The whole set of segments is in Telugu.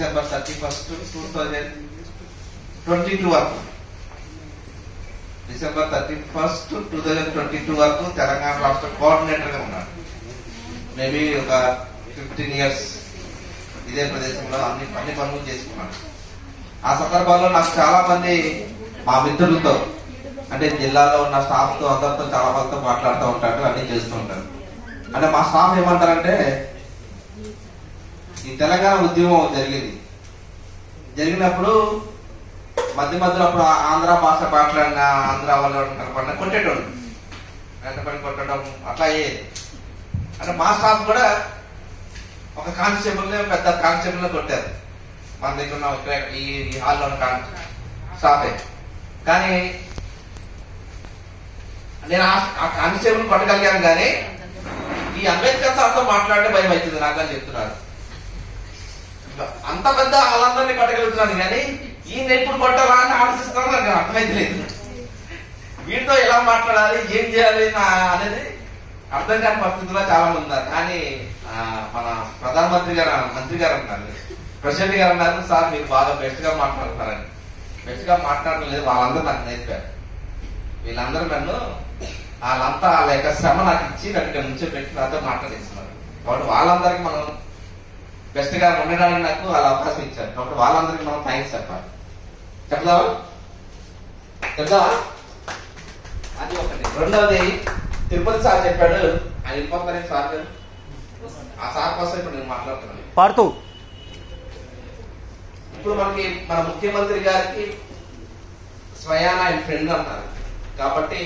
December thirty first two thousand twenty two వరకు December thirty first two thousand twenty two వరకు తెలంగాణ రాష్ట్ర కోఆర్డినేటర్ గా ఉన్నాడు మేబీ ఒక ఫిఫ్టీన్ ఇయర్స్ ఇదే ప్రదేశంలో అన్ని అన్ని పనులు చేసుకున్నాను ఆ సందర్భంలో నాకు చాలా మంది మా మిత్రులతో అంటే జిల్లాలో ఉన్న స్టాఫ్ తో అందరితో చాలా మందితో మాట్లాడుతూ ఉంటాడు అన్ని చేస్తూ ఉంటారు అంటే మా స్టాఫ్ ఏమంటారంటే ఈ తెలంగాణ ఉద్యమం జరిగింది జరిగినప్పుడు మధ్య మధ్యలో అప్పుడు ఆ ఆంధ్ర భాష మాట్లాడిన ఆంధ్ర వాళ్ళు కనపడిన కొట్టేటోడు వెంటబడి కొట్టడం అట్లా అయ్యేది అంటే మా స్టాఫ్ కూడా ఒక కానిస్టేబుల్ పెద్ద కానిస్టేబుల్ కొట్టారు మన దగ్గర ఉన్న ఇక్కడ ఈ ఈ హాల్లో ఉన్న స్టాఫే కానీ నేను ఆ- ఆ కానిస్టేబుల్ కొట్టగలిగాను కానీ ఈ అంబేద్కర్ సార్తో మాట్లాడే భయం అవుతుంది నాకు అని చెప్తున్నారు అంత పెద్ద వాళ్ళందరినీ కొట్టగలుగుతున్నాను కానీ ఈయన ఎప్పుడు కొట్టాలా అని ఆలోచిస్తున్నాను నాకు అర్థమైతలేదు వీటితో ఎలా మాట్లాడాలి ఏం చేయాలి నా- అనేది అర్థం కాని పరిస్థితుల్లో చాలా మంది ఉన్నారు కానీ ఆ, మన ప్రధానమంత్రి గారు మంత్రి గారు అన్నారు ప్రెసిడెంట్ గారు అన్నారు సార్ మీరు బాగా బెస్ట్ గా మాట్లాడుతున్నారని బెస్ట్ గా మాట్లాడడం లేదు వాళ్ళందరూ నాకు నేర్పారు వీళ్ళందరూ నన్ను వాళ్ళంతా వాళ్ళ యొక్క శ్రమ నాకు ఇచ్చి నన్ను ఇక్కడ నుంచో పెట్టి నాతో మాట్లాడిస్తున్నారు కాబట్టి వాళ్ళందరికీ మనం బెస్ట్ గా ఉండడానికి నాకు వాళ్ళ అవకాశం ఇచ్చారు కాబట్టి వాళ్ళందరికీ మనం థ్యాంక్స్ చెప్పాలి చెప్దావా చెప్దావా అది ఒకటి రెండవది తిరుపతి సార్ చెప్పాడు ఆయన వెళ్ళిపోతానే సార్ గారు ఆ సార్ కోసం ఇప్పుడు నేను మాట్లాడుతున్నాను పాడుతూ ఇప్పుడు మనకి మన ముఖ్యమంత్రి గారికి స్వయాన ఆయన ఫ్రెండ్ అంటారు కాబట్టి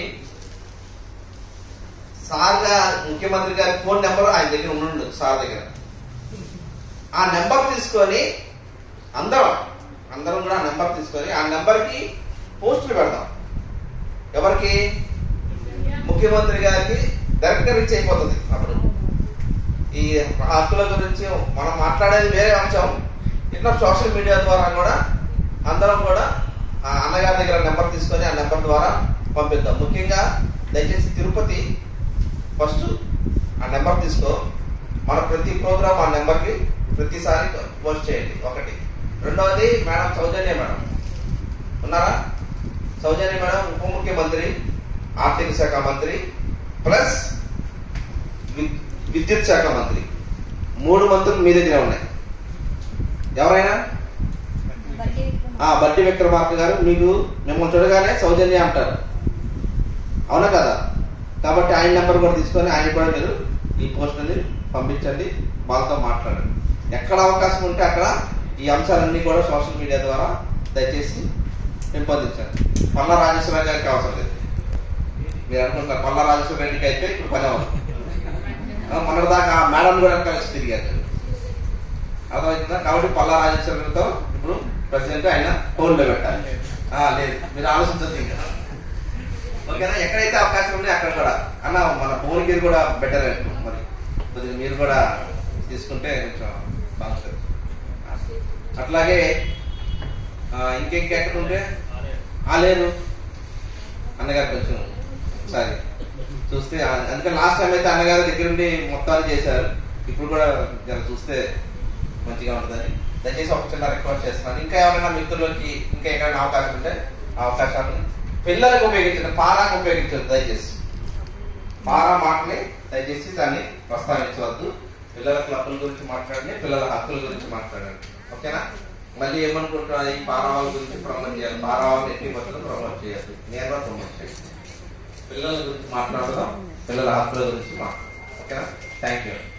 సార్ గా ముఖ్యమంత్రి గారి ఫోన్ నెంబర్ ఆయన దగ్గర ఉండు సార్ దగ్గర ఆ నెంబర్ తీసుకొని అందరం అందరం కూడా ఆ నెంబర్ తీసుకొని ఆ నెంబర్ కి పోస్టులు పెడదాం ఎవరికి ముఖ్యమంత్రి గారికి డైరెక్ట్ గా రీచ్ అయిపోతుంది అప్పుడు ఈ హక్కుల గురించి మనం మాట్లాడేది వేరే అంశం ఇట్లా సోషల్ మీడియా ద్వారా కూడా అందరం కూడా ఆ అన్నగారి దగ్గర నెంబర్ తీసుకొని ఆ నెంబర్ ద్వారా పంపిద్దాం ముఖ్యంగా దయచేసి తిరుపతి ఫస్ట్ ఆ నెంబర్ తీసుకో మన ప్రతి ప్రోగ్రామ్ ఆ నెంబర్కి ప్రతిసారి పోస్ట్ చేయండి ఒకటి రెండవది మేడం సౌజన్య మేడం ఉన్నారా సౌజన్య మేడం ఉప ముఖ్యమంత్రి ఆర్థిక శాఖ మంత్రి ప్లస్ వి- విద్యుత్ శాఖ మంత్రి మూడు మంత్రులు మీ దగ్గర ఉన్నాయి ఎవరైనా ఆ బట్టి విక్రమార్క గారు మీకు మిమ్మల్ని చూడగానే సౌజన్య అంటారు అవునా కదా కాబట్టి ఆయన నెంబర్ కూడా తీసుకొని ఆయన కూడా మీరు ఈ పోస్ట్ అనేది పంపించండి వాళ్ళతో మాట్లాడండి ఎక్కడ అవకాశం ఉంటే అక్కడ ఈ అంశాలన్నీ కూడా సోషల్ మీడియా ద్వారా దయచేసి పెంపొందించండి పల్ల రాజేశ్వర గారికి అవసరం లేదు మీరు అనుకుంటారు పల్ల రాజేశ్వర రెడ్డికి అయితే ఇప్పుడు పని అవ్వదు ఆ, మొన్నటిదాకా ఆ మేడం కూడా కలిసి తిరిగారు అర్థమవుతుందా కాబట్టి పల్లా రాజేశ్వరతో ఇప్పుడు ప్రెసిడెంట్ ఆయన హోల్డ్ లో పెట్టాలి ఆ, లేదు మీరు ఆలోచించద్దు ఇంకా ఓకేనా ఎక్కడైతే అవకాశం ఉందో అక్కడ కూడా అన్న మన భువనగిరి కూడా బెటర్ మరి కొద్దిగా మీరు కూడా తీసుకుంటే కొంచెం బాగుంటుంది అట్లాగే ఆ, ఇంకెక్కడ ఉంటే ఆలేరు అన్నగారు కొంచెం ఒకసారి చూస్తే ఆ- అందుకని లాస్ట్ టైం అయితే అన్నగారు దగ్గర ఉండి మొత్తాన్ని చేశారు ఇప్పుడు కూడా జర చూస్తే మంచిగా ఉంటుందని దయచేసి ఒక చిన్న రిక్వెస్ట్ చేస్తున్నాను ఇంకా ఎవరైనా మిత్రులకి ఇంకా ఎక్కడైనా అవకాశం ఉంటే ఆ అవకాశాలను పిల్లలకు ఉపయోగించండి పారాకు ఉపయోగించదు దయచేసి పారా మాటని దయచేసి దాన్ని ప్రస్తావించవద్దు పిల్లల క్లబ్ల గురించి మాట్లాడండి పిల్లల హక్కుల గురించి మాట్లాడండి ఓకేనా మళ్ళీ ఏమనుకుంటున్నారు ఈ పారావాల గురించి ప్రమోట్ చేయాలి పారావాళ్ళు ఎట్టి బస్సులు ప్రమోట్ చేయొద్దు నేరుగా ప్రమోట్ చేయాలి పిల్లల గురించి మాట్లాడదాం పిల్లల హక్కుల గురించి మాట్లాడదాం ఓకేనా థ్యాంక్ యూ